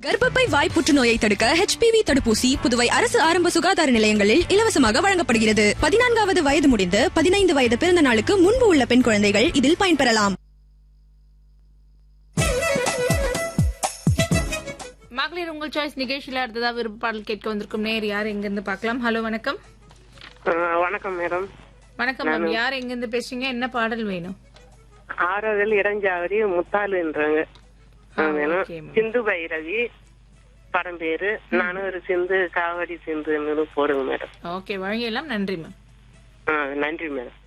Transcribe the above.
கர்ப்பப்பை வாய் புற்றுநோயை தடுக்க ஹெச்பிவி தடுப்பூசி புதுவை அரசு ஆரம்ப சுகாதார நிலையங்களில் இலவசமாக வழங்கப்படுகிறது பதினான்காவது வயது முடிந்து பதினைந்து வயது பிறந்த நாளுக்கு முன்பு உள்ள பெண் குழந்தைகள் இதில் பயன்பெறலாம் மகளிர் உங்கள் சாய்ஸ் நிகழ்ச்சியில அடுத்ததா விருப்ப பாடல் கேட்க வந்திருக்கும் நேர் யார் எங்க இருந்து பார்க்கலாம் ஹலோ வணக்கம் ஆ, வணக்கம் மேடம் வணக்கம் மேம் யார் எங்க இருந்து பேசுறீங்க என்ன பாடல் வேணும் ஆறாவதில் இடஞ்சாவடி முத்தாளுன்றாங்க ஆ, வேணும் okay, ma'am. சிந்து பைரவி படம் பேரு நானும் ஒரு சிந்து காவடி சிந்துன்னு போடுங்க மேடம் ஓகே வழங்கிடலாம் நன்றி மேம் ஆ, நன்றி மேடம்